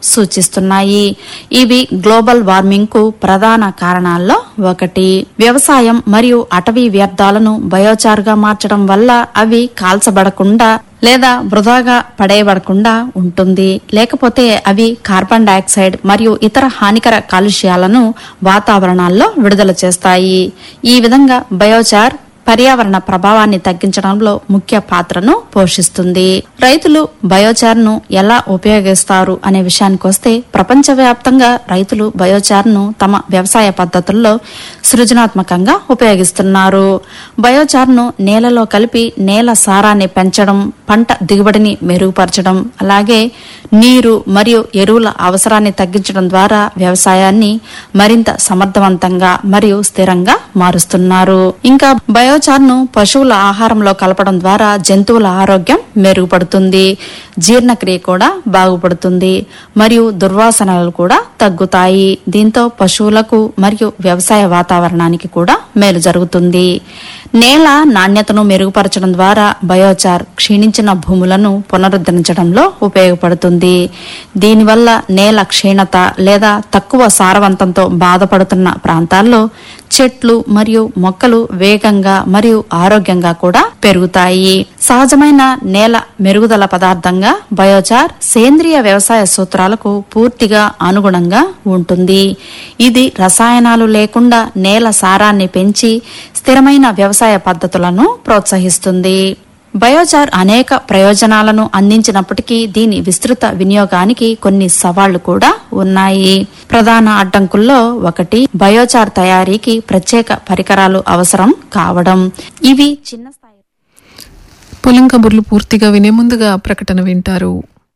సూచిస్తున్నాయి ఇవి global warming కు ప్రధాన కారణాల్లో ఒకటి వ్యవసాయం మరియు అటవీ వ్యర్థాలను బయోచార్గా మార్చడం వల్ల అవి కాల్చబడకుండా లేదా వృధాగా పడేయబడకుండా ఉంటుంది లేకపోతే అవి కార్బన్ డయాక్సైడ్ మరియు ఇతర హానికర కాలుష్యాలను వాతావరణాల్లో విడుదల చేస్తాయి ఈ విధంగా బయోచార్ పర్యావరణ ప్రభావాన్ని తగ్గించడంలో ముఖ్య పాత్రను పోషిస్తుంది రైతులు బయోచార్ను ఎలా ఉపయోగిస్తారు అనే విషయానికొస్తే ప్రపంచవ్యాప్తంగా రైతులు బయోచార్ను తమ వ్యవసాయ పద్ధతుల్లో సృజనాత్మకంగా ఉపయోగిస్తున్నారు బయోచార్ను నేలలో కలిపి నేల సారాన్ని పెంచడం పంట దిగుబడిని మెరుగుపరచడం అలాగే నీరు మరియు ఎరువుల అవసరాన్ని తగ్గించడం ద్వారా వ్యవసాయాన్ని మరింత సమర్థవంతంగా మరియు స్థిరంగా మారుస్తున్నారు ఇంకా బయోచార్ను పశువుల ఆహారంలో కలపడం ద్వారా జంతువుల ఆరోగ్యం మెరుగుపడుతుంది జీర్ణక్రియ కూడా బాగుపడుతుంది మరియు దుర్వాసనలు కూడా తగ్గుతాయి దీంతో పశువులకు మరియు వ్యవసాయ వాతావరణానికి కూడా మేలు జరుగుతుంది నేల నాణ్యతను మెరుగుపరచడం ద్వారా బయోచార్ క్షీణించిన భూములను పునరుద్ధరించడంలో ఉపయోగపడుతుంది దీనివల్ల నేల క్షీణత లేదా తక్కువ సారవంతంతో బాధపడుతున్న ప్రాంతాల్లో చెట్లు మరియు మొక్కలు వేగంగా మరియు ఆరోగ్యంగా కూడా పెరుగుతాయి సహజమైన నేల మెరుగుదల పదార్థంగా బయోచార్ సేంద్రియ వ్యవసాయ సూత్రాలకు పూర్తిగా అనుగుణంగా ఉంటుంది ఇది రసాయనాలు లేకుండా నేల సారాన్ని పెంచి స్థిరమైన వ్యవసాయ పద్ధతులను ప్రోత్సహిస్తుంది బయోచార్ అనేక ప్రయోజనాలను అందించినప్పటికీ దీని విస్తృత వినియోగానికి కొన్ని సవాళ్లు కూడా ఉన్నాయి ప్రధాన అడ్డంకుల్లో ఒకటి బయోచార్ తయారీకి ప్రత్యేక పరికరాలు అవసరం కావడం ఇవి చిన్న స్థాయి పొలం కబుర్లు పూర్తిగా వినే ముందుగా ప్రకటన వింటారు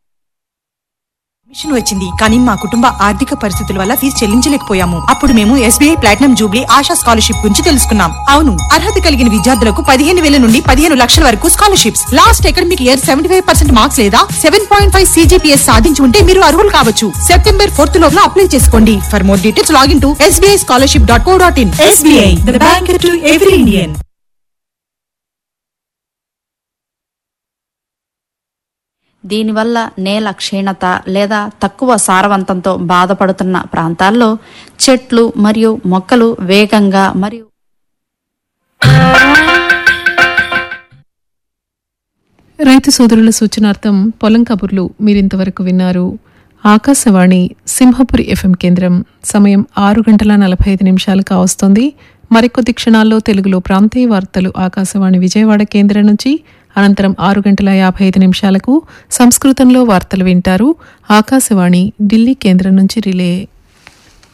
మిషన్ వచ్చింది కానీ మా కుటుంబ ఆర్థిక పరిస్థితుల వల్ల ఫీజు చెల్లించలేకపోయాము అప్పుడు మేము SBI platinum jubilee Asha scholarship గురించి తెలుసుకున్నాం అవును అర్హత కలిగిన విద్యార్థులకు పదిహేను వేల నుండి పదిహేను లక్షల వరకు scholarships last academic year seventy five percent marks లేదా సెవెన్ పాయింట్ ఫైవ్ సీజీపీఎస్ సాధించి ఉంటే మీరు అర్హులు కావచ్చు సెప్టెంబర్ ఫోర్త్ లోపల అప్లై చేసుకోండి for more details login to SBI scholarship dot co dot in SBI the bank to every Indian దీనివల్ల నేల క్షీణత లేదా తక్కువ సారవంతంతో బాధపడుతున్న ప్రాంతాల్లో చెట్లు మరియు మొక్కలు వేగంగా మరియు రైతు సోదరుల సూచనార్థం పొలం కబుర్లు మీరింతవరకు విన్నారు ఆకాశవాణి సింహపురి ఎఫ్ఎం కేంద్రం సమయం ఆరు గంటల నలభై ఐదు నిమిషాలు కావస్తోంది మరికొద్ది క్షణాల్లో తెలుగులో ప్రాంతీయ వార్తలు ఆకాశవాణి విజయవాడ కేంద్రం నుంచి అనంతరం ఆరు గంటల యాభై ఐదు నిమిషాలకు సంస్కృతంలో వార్తలు వింటారు ఆకాశవాణి ఢిల్లీ కేంద్రం నుంచి రిలే